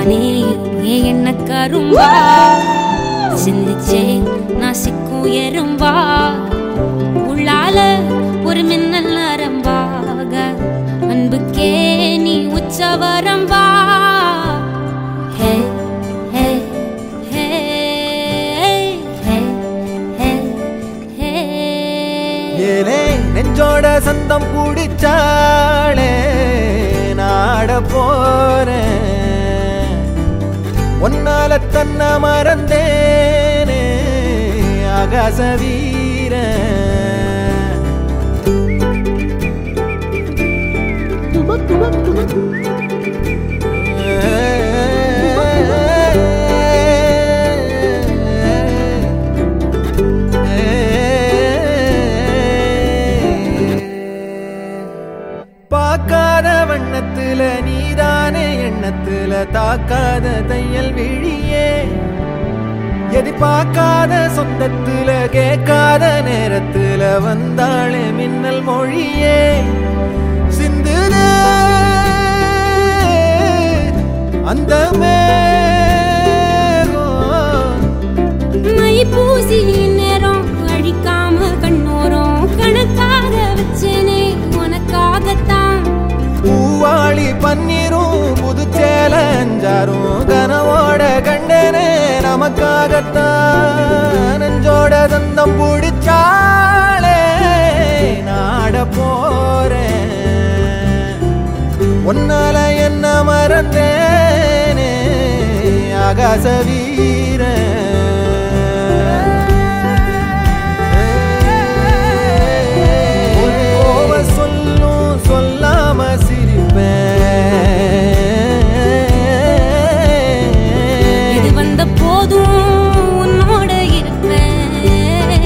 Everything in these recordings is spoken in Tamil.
தேனே ஏன் என்ன கரும்பா சிந்திச்சே நான் சிக்கும் எறும்பா உள்ளால ஒரு மின்னல் நரம்பாக அன்புக்கே நீ உச்சவரம்பா ஹே ஹே ஹே ஹே ஹே ஹே ஏலே நெஞ்சோட சந்தம் பிடிச்சாளே நாட போறேன் ஒன்னால தன்ன மறந்தேனே ஆகாச வீரன் பார்க்காத வண்ணத்துல நீதானே எண்ணத்துல தாக்காத தையல் விழியே எதி பார்க்காத சொந்தத்துல கேட்காத நேரத்துல வந்தாளே மின்னல் மொழியே சிந்துதே அந்த மேகம் மை பூசி நேரம் அழிக்காம கண்ணோரம் கணக்காக வச்சேனே உனக்காகத்தான் பூவாளி பன்னீரும் புதுச்சேல அஞ்சாரும் கனவோட கண்டனே நமக்காகத்தான் நெஞ்சோட தந்தம் பிடிச்சாளே நாட போறேன் ஒன்னால என்ன மறந்தேனே ஆகாச வீரன் ஒரு கோவ சொல்லும் சொல்லாம சிரிப்பேன் இது வந்த போதும் உன்னோட இருப்பேன்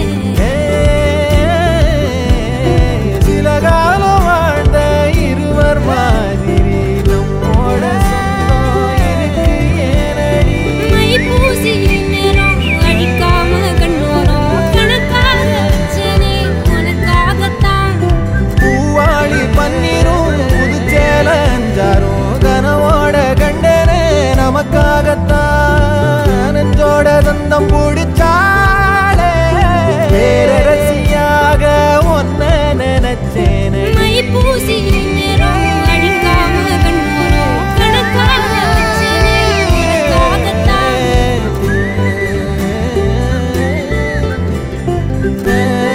சில காலம் வாழ்ந்த இருவர் மாதிரி நம்மோட சொந்தம் இருக்கு ஏனடி மை பூசி நேரம் அழிக்காம கண்ணோரம் கணக்காக வச்சேனே உனக்காகத்தான் பூவாளி பன்னீரும் புதுச்சேல அஞ்சாரும் கனவோட கண்டனே நமக்காகத்தான் நெஞ்சோட தந்தம் பிடிச்சாலே பேரரசியாக ஒன்ன நினைச்சேனே மை பூசி நேரம் அழிக்காம கண்ணோரம் கணக்காக வச்சேனே உனக்காகத்தான் ஏ